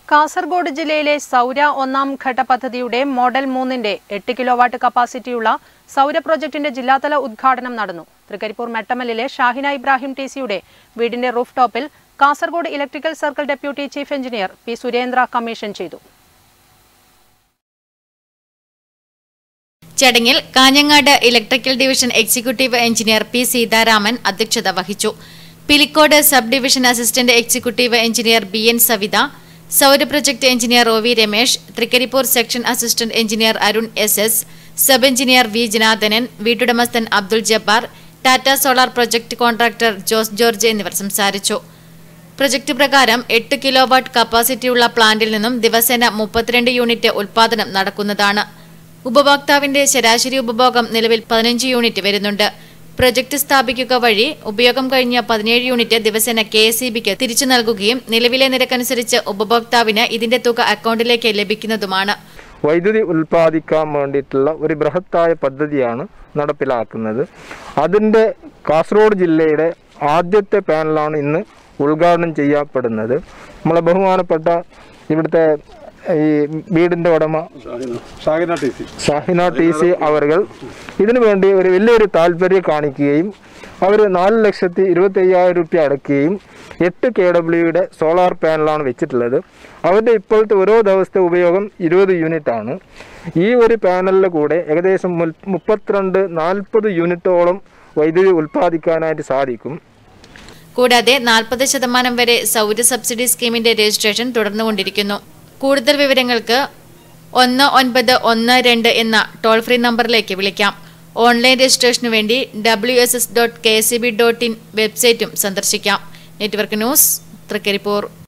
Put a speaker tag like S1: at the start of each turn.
S1: കാസർഗോഡ് ജില്ലയിലെ സൗര ഒന്നാം ഘട്ട പദ്ധതിയുടെ മോഡൽ മൂന്നിന്റെ എട്ട് കിലോവാട്ട് കപ്പാസിറ്റിയുള്ള സൗര പ്രൊജക്ടിന്റെ ജില്ലാതല ഉദ്ഘാടനം നടന്നു തൃക്കരിപ്പൂർ മെട്ടമലിലെ ഷാഹിന ഇബ്രാഹിം ടി സിയുടെ വീടിന്റെ റൂഫ് ടോപ്പിൽ Kasaragod electrical circle deputy chief engineer P Surendra commission ചെയ്തു
S2: ചടങ്ങിൽ Kanhangad electrical division executive engineer P Seetharaman അധ്യക്ഷത വഹിച്ചു Pilicode sub division assistant executive engineer B N Savitha Soura project engineer O V Ramesh Thrikkaripur section assistant engineer Arun S S sub engineer V Janardhanan വീട്ടുടമസ്ഥൻ Abdul Jabbar Tata solar project contractor Jose George എന്നിവർ സംസാരിച്ചു project പ്രകാരം എട്ട് kilo watt കപ്പാസിറ്റിയുള്ള പ്ലാന്റിൽ നിന്നും ദിവസേന മുപ്പത്തിരണ്ട് യൂണിറ്റ് ഉൽപാദനം നടക്കുന്നതാണ് ഉപഭോക്താവിന്റെ ശരാശരി ഉപഭോഗം നിലവിൽ പതിനഞ്ച് യൂണിറ്റ് വരുന്നുണ്ട് പ്രൊജക്ട് സ്ഥാപിക്കുക വഴി ഉപയോഗം കഴിഞ്ഞ പതിനേഴ് യൂണിറ്റ് ദിവസേന കെ എസ് ഇ ബിക്ക് തിരിച്ചു നൽകുകയും നിലവിലെ നിരക്കനുസരിച്ച് ഉപഭോക്താവിന് ഇതിന്റെ തുക അക്കൗണ്ടിലേക്ക് ലഭിക്കുന്നതുമാണ്
S3: വൈദ്യുതി ഉൽപ്പാദിക്കാൻ വേണ്ടിയിട്ടുള്ള ഒരു ബൃഹത്തായ പദ്ധതിയാണ് നടപ്പിലാക്കുന്നത് അതിൻ്റെ കാസർഗോഡ് ജില്ലയുടെ ആദ്യത്തെ പാനലാണ് ഇന്ന് ഉദ്ഘാടനം ചെയ്യപ്പെടുന്നത് നമ്മളെ ബഹുമാനപ്പെട്ട ഇവിടുത്തെ ഈ വീടിൻ്റെ ഉടമ
S4: Shahina T C
S3: Shahina T C അവർകൾ ഇതിനു വേണ്ടി ഒരു വലിയൊരു താല്പര്യം കാണിക്കുകയും അവർ നാല് ലക്ഷത്തി ഇരുപത്തി അയ്യായിരം രൂപ അടയ്ക്കുകയും എട്ട് കെ ഡബ്ല്യുയുടെ സോളാർ പാനലാണ് വെച്ചിട്ടുള്ളത് അവരുടെ ഇപ്പോഴത്തെ ഓരോ ദിവസത്തെ ഉപയോഗം ഇരുപത് യൂണിറ്റ് ആണ് ഈ ഒരു പാനലിൻ്റെ കൂടെ ഏകദേശം മുൽ- മുപ്പത്തിരണ്ട് നാൽപ്പത് യൂണിറ്റോളം വൈദ്യുതി ഉൽപ്പാദിക്കാനായിട്ട് സാധിക്കും
S2: കൂടാതെ നാൽപ്പത് ശതമാനം വരെ സൗര സബ്സിഡി സ്കീമിന്റെ രജിസ്ട്രേഷൻ തുടർന്നുകൊണ്ടിരിക്കുന്നു കൂടുതൽ വിവരങ്ങൾക്ക് ഒന്ന് ഒൻപത് ഒന്ന് രണ്ട് എന്ന ടോൾ ഫ്രീ നമ്പറിലേക്ക് വിളിക്കാം ഓൺലൈൻ രജിസ്ട്രേഷനു വേണ്ടി W S S dot K S B dot in വെബ്സൈറ്റും സന്ദർശിക്കാം നെറ്റ്വർക്ക് ന്യൂസ് തൃക്കരിപ്പൂർ